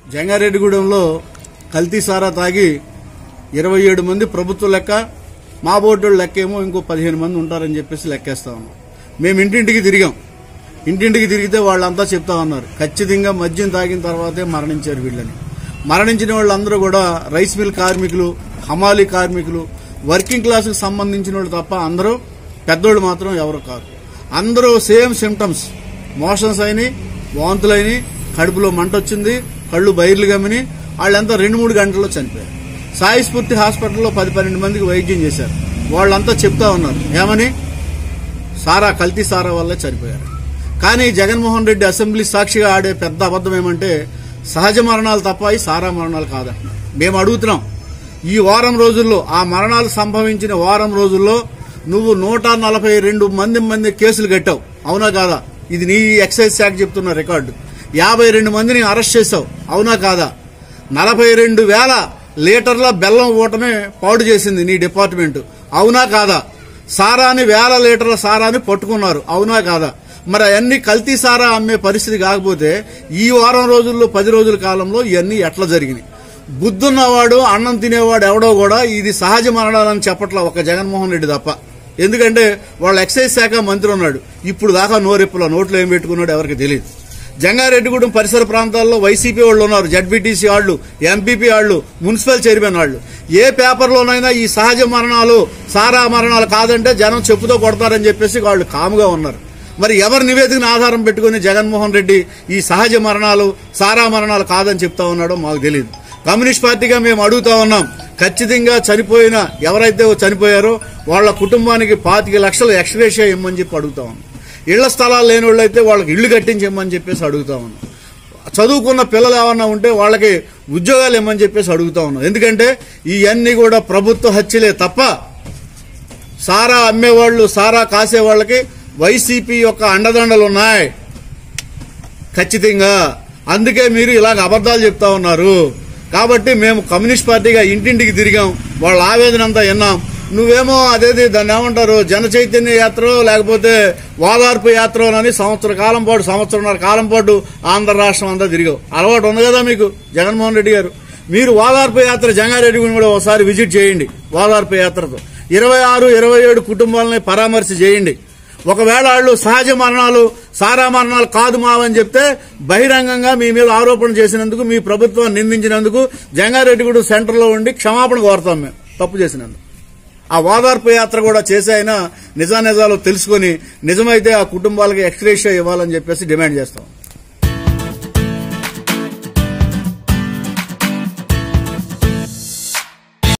జంగారెడ్డిగూడెంలో కల్తీ సారా తాగి ఇరవై ఏడు మంది ప్రభుత్వ లెక్క మా బోర్డు లెక్క ఏమో ఇంకో పదిహేను మంది ఉంటారని చెప్పేసి లెక్కేస్తా ఉన్నాం మేము ఇంటింటికి తిరిగాం ఇంటింటికి తిరిగితే వాళ్ళంతా చెప్తా ఉన్నారు ఖచ్చితంగా మద్యం తాగిన తర్వాతే మరణించారు వీళ్ళని మరణించిన వాళ్ళందరూ కూడా రైస్ మిల్ కార్మికులు హమాలీ కార్మికులు వర్కింగ్ క్లాసుకు సంబంధించిన వాళ్ళు తప్ప అందరూ పెద్దోళ్ళు మాత్రం ఎవరు కాదు అందరూ సేమ్ సిమ్టమ్స్ మోషన్స్ అయినాయి వాంతులైనవి కడుపులో మంట వచ్చింది కళ్ళు బైర్లు గమ్మిని వాళ్ళంతా రెండు మూడు గంటల్లో చనిపోయారు సాయి స్ఫూర్తి హాస్పిటల్లో పది పన్నెండు మందికి వైద్యం చేశారు వాళ్ళంతా చెప్తా ఉన్నారు ఏమని సారా కల్తీ సారా వల్లే చనిపోయారు కానీ జగన్మోహన్ రెడ్డి అసెంబ్లీ సాక్షిగా ఆడే పెద్ద అబద్ధం ఏమంటే సహజ మరణాలు తప్ప ఈ సారా మరణాలు కాదంటున్నారు మేము అడుగుతున్నాం ఈ వారం రోజుల్లో ఆ మరణాలు సంభవించిన వారం రోజుల్లో నువ్వు నూట నలభై రెండు మంది మంది కేసులు కట్టావు అవునా కాదా ఇది నీ ఎక్సైజ్ శాఖ చెప్తున్న రికార్డు యాభై రెండు మందిని అరెస్ట్ చేశావు అవునా కాదా నలభై రెండు వేల లీటర్ల బెల్లం ఓటమే పాడు చేసింది నీ డిపార్ట్మెంట్ అవునా కాదా సారాని వేల లీటర్ల సారాని పట్టుకున్నారు అవునా కాదా మరి అవన్నీ కల్తీ సారా అమ్మే పరిస్థితి కాకపోతే ఈ వారం రోజుల్లో పది రోజుల కాలంలో ఇవన్నీ ఎట్లా జరిగినాయి బుద్ధున్నవాడు అన్నం తినేవాడు ఎవడో కూడా ఇది సహజ మరణాలని చెప్పట్లా ఒక జగన్మోహన్ రెడ్డి తప్ప ఎందుకంటే వాళ్ళ ఎక్సైజ్ శాఖ మంత్రి ఉన్నాడు ఇప్పుడు దాకా నోరెప్పులో నోట్లో ఏం పెట్టుకున్నాడు ఎవరికి తెలియదు జంగారెడ్డిగూడెం పరిసర ప్రాంతాల్లో వైసీపీ వాళ్ళు ఉన్నారు జడ్పీటీసీ వాళ్ళు ఎంపీపీ వాళ్ళు మున్సిపల్ చైర్మన్ వాళ్ళు ఏ పేపర్లోనైనా ఈ సహజ మరణాలు సారా మరణాలు కాదంటే జనం చెప్పుతో కొడతారని చెప్పేసి వాళ్ళు కాముగా ఉన్నారు మరి ఎవరి నివేదికను ఆధారం పెట్టుకుని జగన్మోహన్ రెడ్డి ఈ సహజ మరణాలు సారా మరణాలు కాదని చెప్తా ఉన్నాడో మాకు తెలియదు కమ్యూనిస్ట్ పార్టీగా మేము అడుగుతా ఉన్నాం ఖచ్చితంగా చనిపోయిన ఎవరైతే చనిపోయారో వాళ్ళ కుటుంబానికి పాతిక లక్షలు ఎక్స్గ్రేషియా ఇమ్మని చెప్పి అడుగుతా ఉన్నాం ఇళ్ల స్థలాలు లేని వాళ్ళైతే వాళ్ళకి ఇళ్లు కట్టించమని చెప్పేసి అడుగుతా ఉన్నాం చదువుకున్న పిల్లలు ఏమన్నా ఉంటే వాళ్ళకి ఉద్యోగాలు ఇమ్మని చెప్పేసి అడుగుతా ఉన్నాం ఎందుకంటే ఇవన్నీ కూడా ప్రభుత్వ హత్యలే తప్ప సారా అమ్మేవాళ్ళు సారా కాసే వాళ్ళకి వైసీపీ యొక్క అండదండలు ఉన్నాయి ఖచ్చితంగా అందుకే మీరు ఇలాగ అబద్ధాలు చెప్తా ఉన్నారు కాబట్టి మేము కమ్యూనిస్ట్ పార్టీగా ఇంటింటికి తిరిగాం వాళ్ళ ఆవేదన అంతా విన్నాం నువ్వేమో అదేది దాన్ని ఏమంటారు జన చైతన్య యాత్ర లేకపోతే వాదార్పు యాత్ర అని సంవత్సర కాలం పాటు సంవత్సరంన్నర కాలం పాటు ఆంధ్ర రాష్ట్రం అంతా తిరిగావు అలవాటు ఉంది కదా మీకు జగన్మోహన్ రెడ్డి గారు మీరు వాదార్పు యాత్ర జంగారెడ్డి గుడిని కూడా ఒకసారి విజిట్ చేయండి వాదార్పు యాత్రతో ఇరవై ఆరు ఇరవై ఏడు కుటుంబాలని పరామర్శ చేయండి ఒకవేళ వాళ్ళు సహజ మరణాలు సారా మరణాలు కాదు మావని చెప్తే బహిరంగంగా మీ మీద ఆరోపణ చేసినందుకు మీ ప్రభుత్వం నిందించినందుకు జంగారెడ్డిగూడ సెంటర్లో ఉండి క్షమాపణ కోరుతాం మేము తప్పు చేసినందుకు ఆ వాదార్పు యాత్ర కూడా చేసి అయినా నిజానిజాలు తెలుసుకొని నిజమైతే ఆ కుటుంబాలకి ఎక్స్గ్రేషియా ఇవ్వాలని చెప్పేసి డిమాండ్ చేస్తాం